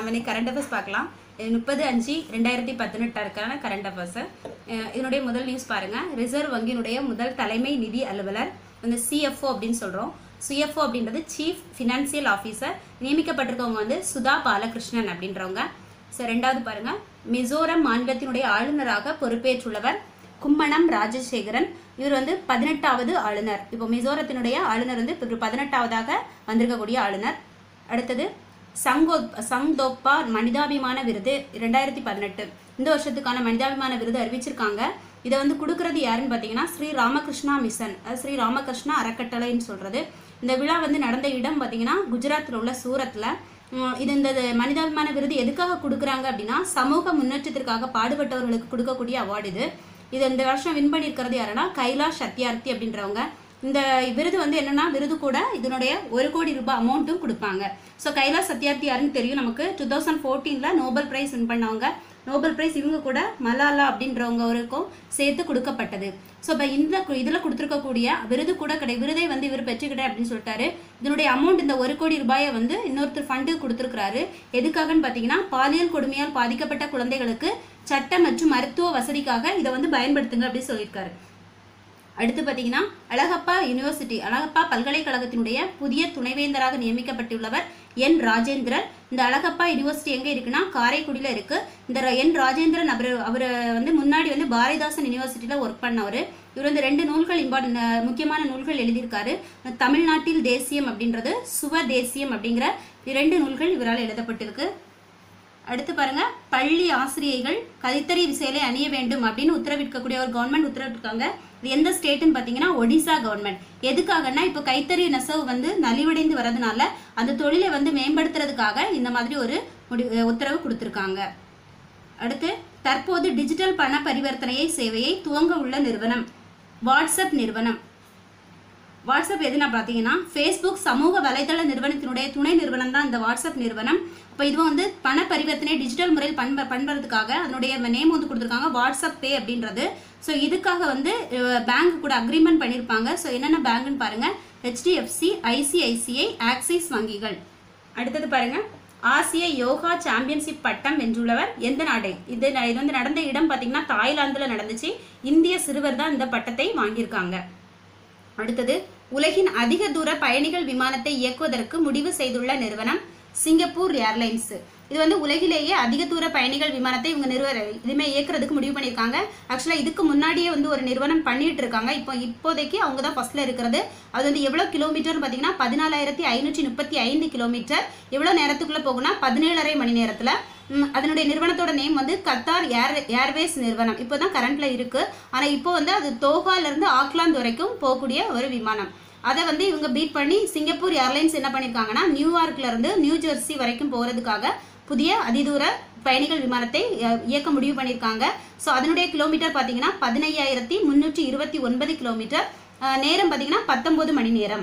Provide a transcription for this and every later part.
நம்ம இன்னைக்கு current affairs பார்க்கலாம் முப்பது அஞ்சு ரெண்டாயிரத்தி பதினெட்டாருக்கான கரண்ட் அஃபேர்ஸ் இதனுடைய முதல் நியூஸ் பாருங்க ரிசர்வ் வங்கியினுடைய முதல் தலைமை நிதி அலுவலர் அந்த சிஎஃப்ஓ அப்படின்னு சொல்றோம் சிஎஃப்ஓ அப்படின்றது சீஃப் ஃபினான்சியல் ஆஃபீஸர் நியமிக்கப்பட்டிருக்கவங்க வந்து சுதா பாலகிருஷ்ணன் அப்படின்றவங்க ஸோ ரெண்டாவது பாருங்க மிசோரம் மாநிலத்தினுடைய ஆளுநராக பொறுப்பேற்றுள்ளவர் கும்மணம் ராஜசேகரன் இவர் வந்து பதினெட்டாவது ஆளுநர் இப்போ மிசோரத்தினுடைய ஆளுநர் வந்து இப்போ பதினெட்டாவதாக வந்திருக்கக்கூடிய ஆளுநர் அடுத்தது சங்கோ சங்தோப்பா மனிதாபிமான விருது ரெண்டாயிரத்தி பதினெட்டு இந்த வருஷத்துக்கான மனிதாபிமான விருது அறிவிச்சிருக்காங்க இதை வந்து கொடுக்கறது யாருன்னு பார்த்தீங்கன்னா ஸ்ரீ ராமகிருஷ்ணா மிஷன் அது ஸ்ரீ ராமகிருஷ்ணா அறக்கட்டளைன்னு சொல்றது இந்த விழா வந்து நடந்த இடம் பார்த்தீங்கன்னா குஜராத்தில் உள்ள சூரத்தில் உம், இது இந்த இது மனிதாபிமான விருது எதுக்காக கொடுக்குறாங்க அப்படின்னா சமூக முன்னேற்றத்திற்காக பாடுபட்டவர்களுக்கு கொடுக்கக்கூடிய அவார்டு இது இது இந்த வருஷம் வின் பண்ணியிருக்கிறது யாருன்னா கைலாஷ் சத்யார்த்தி அப்படின்றவங்க இந்த விருது வந்து என்னன்னா விருது கூட இதனுடைய ஒரு கோடி ரூபாய் அமௌண்ட்டும் கொடுப்பாங்க ஸோ கைலாஷ் சத்யார்த்தி யாருன்னு தெரியும் நமக்கு டூ தௌசண்ட் ஃபோர்டீனில் நோபல் பிரைஸ் வின் பண்ணவங்க நோபல் பிரைஸ் இவங்க கூட மலாலா அப்படின்றவங்களுக்கும் சேர்த்து கொடுக்கப்பட்டது ஸோ இப்போ இந்த கு- இதுல கொடுத்துருக்கக்கூடிய விருது கூட கிடை விருதை வந்து இவர் பெற்றுக்கிட்டேன் அப்படின்னு சொல்லிட்டாரு இதனுடைய அமௌண்ட் இந்த ஒரு கோடி ரூபாயை வந்து இன்னொருத்தர் ஃபண்டு கொடுத்துருக்காரு எதுக்காகன்னு பார்த்தீங்கன்னா பாலியல் கொடுமையால் பாதிக்கப்பட்ட குழந்தைகளுக்கு சட்ட மற்றும் மருத்துவ வசதிக்காக இதை வந்து பயன்படுத்துங்க அப்படின்னு சொல்லியிருக்காரு அடுத்து பார்த்தீங்கன்னா அழகப்பா யுனிவர்சிட்டி அழகப்பா பல்கலைக்கழகத்தினுடைய புதிய துணைவேந்தராக நியமிக்கப்பட்டுள்ளவர் என் ராஜேந்திரன் இந்த அழகப்பா யுனிவர்சிட்டி எங்க இருக்குன்னா காரைக்குடியில இருக்கு இந்த ர- என் ராஜேந்திரன் அவர் அவர் வந்து முன்னாடி வந்து பாரதிதாசன் யுனிவர்சிட்டியில ஒர்க் பண்ணவர் இவர் வந்து ரெண்டு நூல்கள் இம்பார்ட்டன் முக்கியமான நூல்கள் எழுதியிருக்காரு தமிழ்நாட்டில் தேசியம் அப்படின்றது சுவ தேசியம் அப்படிங்கிற இரண்டு நூல்கள் இவரால் எழுதப்பட்டிருக்கு அடுத்து பாருங்க பள்ளி ஆசிரியைகள் கலித்தறி சேலை அணிய வேண்டும் அப்படின்னு உத்தரவிட்கக்கூடிய ஒரு கவர்மெண்ட் உத்தரவிட்டிருக்காங்க இது எந்த ஸ்டேட்னு பார்த்தீங்கன்னா ஒடிசா கவர்மெண்ட் எதுக்காகன்னா இப்போ கைத்தறி நெசவு வந்து நலிவடைந்து வரதுனால அந்த தொழிலை வந்து மேம்படுத்துறதுக்காக இந்த மாதிரி ஒரு முடி உத்தரவு கொடுத்துருக்காங்க அடுத்து தற்போது டிஜிட்டல் பண பரிவர்த்தனையை சேவையை துவங்க உள்ள நிறுவனம் வாட்ஸ்அப் நிறுவனம் வாட்ஸ்அப் எதுனா பார்த்தீங்கன்னா ஃபேஸ்புக் சமூக வலைதள நிறுவனத்தினுடைய துணை நிறுவனம் தான் இந்த வாட்ஸ்அப் நிறுவனம் இப்போ இது வந்து பண பரிவர்த்தனை டிஜிட்டல் முறையில் பண்ப பண்படுறதுக்காக அதனுடைய நேம் வந்து கொடுத்துருக்காங்க வாட்ஸ்அப் பே அப்படின்றது ஸோ இதுக்காக வந்து பேங்க் கூட அக்ரிமெண்ட் பண்ணியிருப்பாங்க ஸோ என்னென்ன பேங்க்னு பாருங்க ஹெச்டிஎஃப்சி ஐசிஐசிஐ ஆக்சிஸ் வங்கிகள் அடுத்தது பாருங்க ஆசிய யோகா சாம்பியன்ஷிப் பட்டம் வென்றுள்ளவர் எந்த நாடு இது இது வந்து நடந்த இடம் பார்த்தீங்கன்னா தாய்லாந்துல நடந்துச்சு இந்திய சிறுவர் தான் இந்த பட்டத்தை வாங்கியிருக்காங்க அடுத்தது உலகின் அதிக தூர பயணிகள் விமானத்தை இயக்குவதற்கு முடிவு செய்துள்ள நிறுவனம் சிங்கப்பூர் ஏர்லைன்ஸ் இது வந்து உலகிலேயே அதிக தூர பயணிகள் விமானத்தை இவங்க நிறுவ இதுமே இயக்குறதுக்கு முடிவு பண்ணியிருக்காங்க ஆக்சுவலாக இதுக்கு முன்னாடியே வந்து ஒரு நிறுவனம் பண்ணிட்டு இருக்காங்க இப்போ இப்போதைக்கு அவங்க தான் ஃபர்ஸ்ட்ல இருக்கிறது அது வந்து எவ்வளோ கிலோமீட்டர்னு பார்த்தீங்கன்னா பதினாலாயிரத்தி ஐநூற்றி முப்பத்தி ஐந்து கிலோமீட்டர் எவ்வளோ நேரத்துக்குள்ள போகும்னா பதினேழரை மணி நேரத்தில் ம், அதனுடைய நிறுவனத்தோட நேம் வந்து கத்தார் ஏர் ஏர்வேஸ் நிறுவனம் இப்போதான் கரண்ட்ல இருக்கு ஆனா இப்போ வந்து அது தோஹால இருந்து ஆக்லாந்து வரைக்கும் போகக்கூடிய ஒரு விமானம் அதை வந்து இவங்க பீட் பண்ணி சிங்கப்பூர் ஏர்லைன்ஸ் என்ன பண்ணிருக்காங்கன்னா நியூயார்க்ல இருந்து நியூ ஜெர்சி வரைக்கும் போறதுக்காக புதிய அதிதூர பயணிகள் விமானத்தை அஹ், இயக்க முடிவு பண்ணியிருக்காங்க ஸோ அதனுடைய கிலோமீட்டர் பார்த்தீங்கன்னா பதினையாயிரத்தி முன்னூற்றி இருபத்தி ஒன்பது கிலோமீட்டர் அஹ், நேரம் பார்த்தீங்கன்னா பத்தொன்பது மணி நேரம்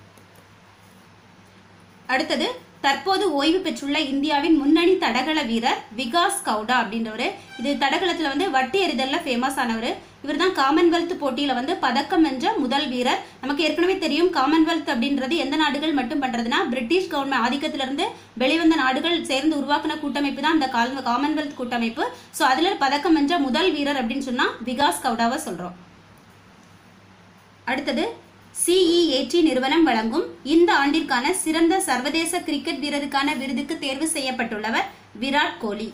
அடுத்தது தற்போது ஓய்வு பெற்றுள்ள இந்தியாவின் முன்னணி தடகள வீரர் விகாஸ் கவுடா அப்படின்றவர் இது தடகளத்துல வந்து வட்டி எறிதல்ல ஃபேமஸ் ஆனவர் இவர் தான் காமன்வெல்த் போட்டியில வந்து பதக்கம் வென்ற முதல் வீரர் நமக்கு ஏற்கனவே தெரியும் காமன்வெல்த் அப்படின்றது எந்த நாடுகள் மட்டும் பண்றதுன்னா பிரிட்டிஷ் கவர்மெண்ட் ஆதிக்கத்திலிருந்து வெளிவந்த நாடுகள் சேர்ந்து உருவாக்கின கூட்டமைப்பு தான் இந்த கால்- காமன்வெல்த் கூட்டமைப்பு ஸோ அதுல பதக்கம் வென்ற முதல் வீரர் அப்படின்னு சொன்னா விகாஸ் கவுடாவை சொல்றோம் அடுத்தது சிஇஏடி நிறுவனம் வழங்கும் இந்த ஆண்டிற்கான சிறந்த சர்வதேச கிரிக்கெட் வீரருக்கான விருதுக்கு தேர்வு செய்யப்பட்டுள்ளவர் விராட் கோலி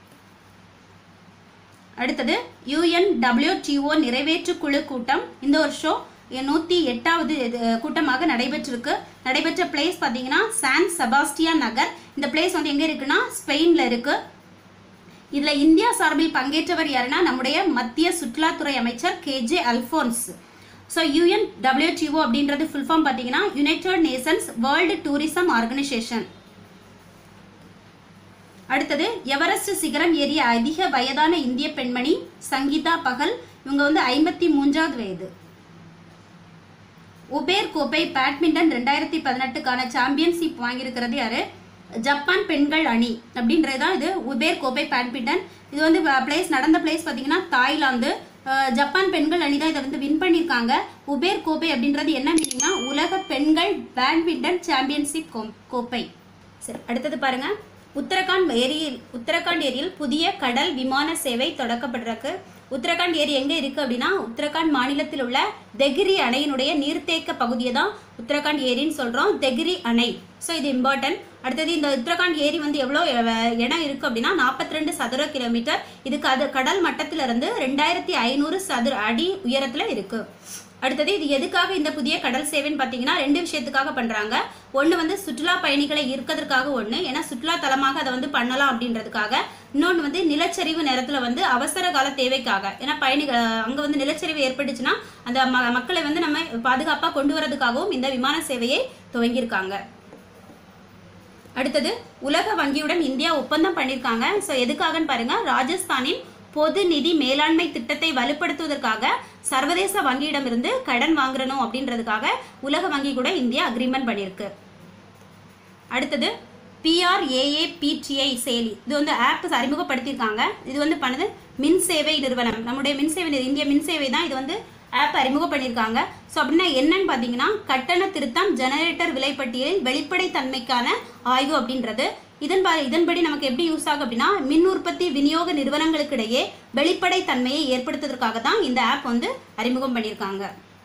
அடுத்தது யுஎன் டபிள்யூடிஓ நிறைவேற்று குழு கூட்டம் இந்த வருஷம் நூத்தி எட்டாவது இது, கூட்டமாக நடைபெற்றிருக்கு நடைபெற்ற பிளேஸ் பாத்தீங்கன்னா சான் செபாஸ்டியன் நகர் இந்த பிளேஸ் வந்து எங்க இருக்குன்னா ஸ்பெயின்ல இருக்கு இதுல இந்தியா சார்பில் பங்கேற்றவர் யாருன்னா நம்முடைய மத்திய சுற்றுலாத்துறை அமைச்சர் KJ Alphons so UN WTO அப்படின்றது ஃபுல் ஃபார்ம் பார்த்தீங்கன்னா United Nations World Tourism Organisation அடுத்தது எவரெஸ்ட் சிகரம் ஏறிய அதிக வயதான இந்திய பெண்மணி சங்கீதா பகல் இவங்க வந்து ஐம்பத்தி மூன்றாவது வயது உபேர் கோப்பை பேட்மிண்டன் ரெண்டாயிரத்தி பதினெட்டுக்கான சாம்பியன்ஷிப் வாங்கியிருக்கிறது யாரு ஜப்பான் பெண்கள் அணி அப்படின்றது தான் இது உபேர் கோப்பை பேட்மிண்டன் இது வந்து பிளேஸ் நடந்த பிளேஸ் பார்த்தீங்கன்னா தாய்லாந்து அஹ், ஜப்பான் பெண்கள் அணி தான் இதை வந்து வின் பண்ணியிருக்காங்க உபேர் கோப்பை அப்படின்றது என்ன மீனிங்னா உலக பெண்கள் பேட்மிண்டன் சாம்பியன்ஷிப் கோப்பை சரி அடுத்தது பாருங்க உத்தரகாண்ட் ஏரியில் உத்தரகாண்ட் ஏரியில் புதிய கடல் விமான சேவை தொடக்கப்பட்டிருக்கு உத்தரகாண்ட் ஏரி எங்க இருக்கு அப்படின்னா உத்தரகாண்ட் மாநிலத்தில் உள்ள தெகிரி அணையினுடைய நீர்த்தேக்க பகுதியை தான் உத்தரகாண்ட் ஏரின்னு சொல்றோம் தெகிரி அணை ஸோ இது இம்பார்ட்டன்ட் அடுத்தது இந்த உத்தரகாண்ட் ஏரி வந்து எவ்வளோ அஹ், இடம் இருக்கு அப்படின்னா 42 சதுர கிலோமீட்டர் இதுக்கு அது கடல் மட்டத்துல இருந்து ரெண்டாயிரத்தி ஐநூறு சதுர அடி உயரத்துல இருக்கு அடுத்தது இது எதுக்காக இந்த புதிய கடல் சேவைன்னு பார்த்தீங்கன்னா ரெண்டு விஷயத்துக்காக பண்றாங்க ஒன்று வந்து சுற்றுலா பயணிகளை ஈர்க்கறதுக்காக ஒன்று ஏன்னா சுற்றுலா தலமாக அதை வந்து பண்ணலாம் அப்படின்றதுக்காக இன்னொன்று வந்து நிலச்சரிவு நேரத்தில் வந்து அவசர கால தேவைக்காக ஏன்னா பயணிகள் அங்கே வந்து நிலச்சரிவு ஏற்பட்டுச்சுன்னா அந்த ம- மக்களை வந்து நம்ம பாதுகாப்பாக கொண்டு வரதுக்காகவும் இந்த விமான சேவையை துவங்கியிருக்காங்க அடுத்தது உலக வங்கியுடன் இந்தியா ஒப்பந்தம் பண்ணியிருக்காங்க ஸோ எதுக்காகன்னு பாருங்க ராஜஸ்தானின் பொது நிதி மேலாண்மை திட்டத்தை வலுப்படுத்துவதற்காக சர்வதேச வங்கியிடமிருந்து கடன் வாங்குறணும் அப்படின்றதுக்காக உலக வங்கி கூட இந்தியா அக்ரிமெண்ட் பண்ணியிருக்கு அடுத்தது பிஆர்ஏஏபிடிஐ செயலி இது வந்து ஆப் அறிமுகப்படுத்தியிருக்காங்க இது வந்து பண்ணது மின் சேவை நிறுவனம் நம்முடைய மின் சேவை நிறு- இந்திய மின் சேவை தான் இது வந்து ஆப் அறிமுகம் பண்ணியிருக்காங்க ஸோ அப்படின்னா என்னன்னு பார்த்தீங்கன்னா கட்டண திருத்தம் ஜெனரேட்டர் விலைப்பட்டியலில் வெளிப்படைத்தன்மைக்கான ஆய்வு அப்படின்றது இதன் பா- இதன்படி நமக்கு எப்படி யூஸ் ஆகும் அப்படின்னா மின் உற்பத்தி விநியோக நிறுவனங்களுக்கு இடையே வெளிப்படைத்தன்மையை ஏற்படுத்துவதற்காக தான் இந்த ஆப் வந்து அறிமுகம் பண்ணியிருக்காங்க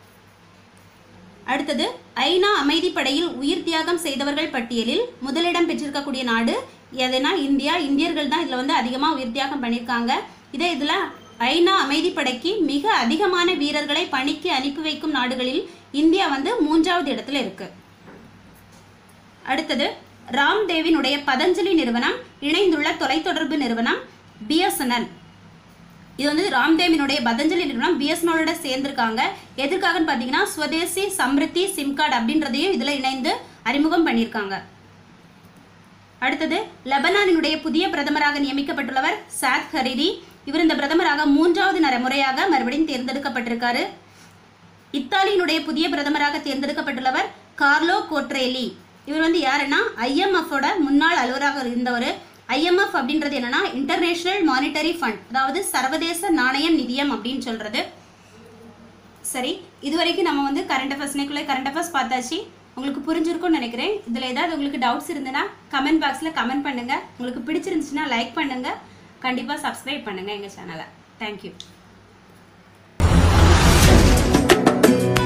அடுத்தது ஐநா அமைதிப்படையில் உயிர் தியாகம் செய்தவர்கள் பட்டியலில் முதலிடம் பெற்றிருக்கக்கூடிய நாடு எதுனா இந்தியா இந்தியர்கள் தான் இதுல வந்து அதிகமா உயிர் தியாகம் பண்ணியிருக்காங்க இதே இதுல ஐநா அமைதிப்படைக்கு மிக அதிகமான வீரர்களை பணிக்கு அனுப்பி வைக்கும் நாடுகளில் இந்தியா வந்து மூன்றாவது இடத்துல இருக்கு அடுத்தது ராம்தேவினுடைய பதஞ்சலி நிறுவனம் இணைந்துள்ள தொலைத்தொடர்பு நிறுவனம் பிஎஸ்என்எல் இது வந்து ராம்தேவினுடைய பதஞ்சலி நிறுவனம் பிஎஸ்என்எலோட சேர்ந்திருக்காங்க எதுக்காகன்னு பார்த்தீங்கன்னா ஸ்வதேசி சம்ருத்தி சிம் கார்டு அப்படின்றதையும் இதில் இணைந்து அறிமுகம் பண்ணியிருக்காங்க அடுத்தது லெபனானினுடைய புதிய பிரதமராக நியமிக்கப்பட்டுள்ளவர் சாத் ஹரிரி இவர் இந்த பிரதமராக மூன்றாவது நர- முறையாக மறுபடியும் தேர்ந்தெடுக்கப்பட்டிருக்காரு இத்தாலியினுடைய புதிய பிரதமராக தேர்ந்தெடுக்கப்பட்டுள்ளவர் கார்லோ கோட்ரேலி இவர் வந்து யாருன்னா ஐஎம்எஃபோட முன்னாள் அலுவலராக இருந்தவர் ஐஎம்எஃப் அப்படின்றது என்னன்னா இன்டர்நேஷனல் மானிட்டரி ஃபண்ட் அதாவது சர்வதேச நாணய நிதியம் அப்படின்னு சொல்றது சரி இது வரைக்கும் நம்ம வந்து கரண்ட் அஃபேர்ஸ் இன்னைக்குள்ள கரண்ட் அஃபேர்ஸ் பார்த்தாச்சு உங்களுக்கு புரிஞ்சிருக்கும்னு நினைக்கிறேன் இதில் ஏதாவது உங்களுக்கு டவுட்ஸ் இருந்ததுன்னா கமெண்ட் பாக்ஸில் கமெண்ட் பண்ணுங்க உங்களுக்கு பிடிச்சிருந்துச்சுன்னா லைக் பண்ணுங்க கண்டிப்பாக சப்ஸ்கிரைப் பண்ணுங்க எங்கள் சேனலை தேங்க்யூ